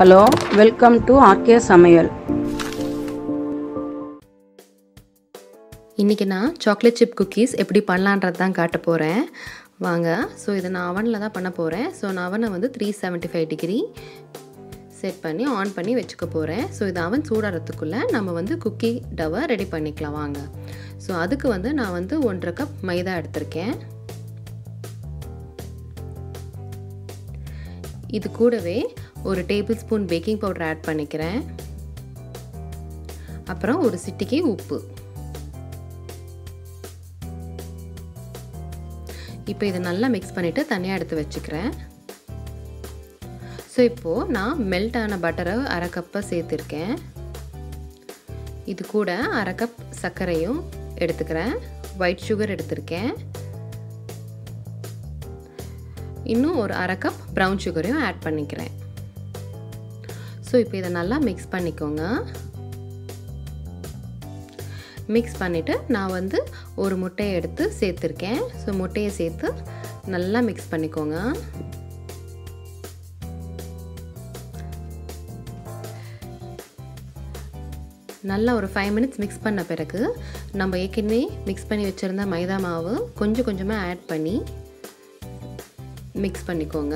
hello welcome to RK சமையல் இன்றைக்கி நான் சாக்லேட் சிப் குக்கீஸ் எப்படி பண்ணலான்றது தான் காட்ட போகிறேன் வாங்க ஸோ இதை நான் அவனில் தான் பண்ண போகிறேன் ஸோ நான் அவனை வந்து three seventy five degree set பண்ணி ஆன் பண்ணி வச்சுக்க போகிறேன் ஸோ இது அவன் சூடாகிறதுக்குள்ளே நம்ம வந்து குக்கி டவை ரெடி பண்ணிக்கலாம் வாங்க ஸோ அதுக்கு வந்து நான் வந்து ஒன்றரை கப் மைதா எடுத்திருக்கேன் இது கூடவே ஒரு table spoon baking powder add பண்ணிக்கிறேன் அப்புறம் ஒரு சிட்டிக்கு உப்பு இப்போ இதை நல்லா மிக்ஸ் பண்ணிவிட்டு தனியாக எடுத்து வச்சுக்கிறேன் ஸோ இப்போது நான் மெல்ட் ஆன பட்டரை அரை கப்பை சேர்த்துருக்கேன் இது கூட அரை கப் சர்க்கரையும் எடுத்துக்கிறேன் ஒயிட் சுகர் எடுத்திருக்கேன் இன்னும் ஒரு அரை கப் ப்ரௌன் சுகரையும் ஆட் பண்ணிக்கிறேன் ஸோ இப்போ இதை நல்லா மிக்ஸ் பண்ணிக்கோங்க மிக்ஸ் பண்ணிவிட்டு நான் வந்து ஒரு முட்டையை எடுத்து சேர்த்துருக்கேன் ஸோ முட்டையை சேர்த்து நல்லா மிக்ஸ் பண்ணிக்கோங்க நல்லா ஒரு ஃபைவ் மினிட்ஸ் மிக்ஸ் பண்ண பிறகு நம்ம ஏற்கனவே மிக்ஸ் பண்ணி வச்சுருந்த மைதா மாவு கொஞ்சம் கொஞ்சமாக ஆட் பண்ணி மிக்ஸ் பண்ணிக்கோங்க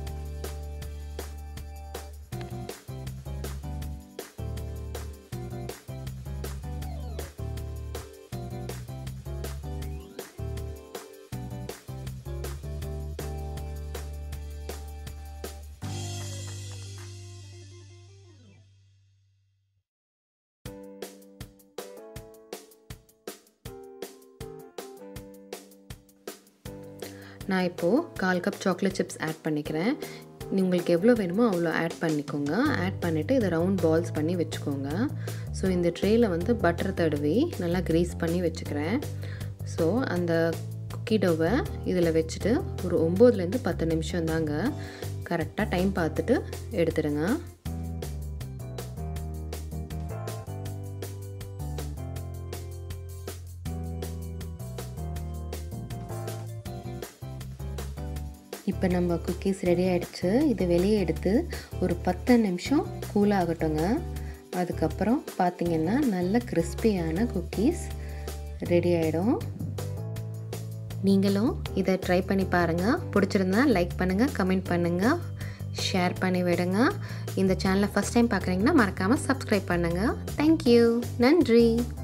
நான் இப்போது கால் கப் சாக்லேட் சிப்ஸ் ஆட் பண்ணிக்கிறேன் உங்களுக்கு எவ்வளோ வேணுமோ அவ்வளோ ஆட் பண்ணிக்கோங்க ஆட் பண்ணிவிட்டு இதை ரவுண்ட் பால்ஸ் பண்ணி வச்சுக்கோங்க ஸோ இந்த ட்ரேயில் வந்து பட்டர் தடவி நல்லா க்ரீஸ் பண்ணி வச்சுக்கிறேன் ஸோ அந்த குக்கி டோவை இதில் வச்சுட்டு ஒரு ஒம்போதுலேருந்து பத்து நிமிஷம் தாங்க கரெக்டாக டைம் பார்த்துட்டு எடுத்துடுங்க இப்போ நம்ம குக்கீஸ் ரெடி ஆகிடுச்சு இதை வெளியே எடுத்து ஒரு பத்து நிமிஷம் கூல் ஆகட்டுங்க அதுக்கப்புறம் பார்த்திங்கன்னா நல்ல கிறிஸ்பியான குக்கீஸ் ரெடி ஆகிடும் நீங்களும் இதை ட்ரை பண்ணி பாருங்கள் பிடிச்சிருந்தா லைக் பண்ணுங்கள் கமெண்ட் பண்ணுங்கள் ஷேர் பண்ணி விடுங்க இந்த சேனலை ஃபஸ்ட் டைம் பார்க்குறீங்கன்னா மறக்காமல் சப்ஸ்கிரைப் பண்ணுங்கள் தேங்க்யூ நன்றி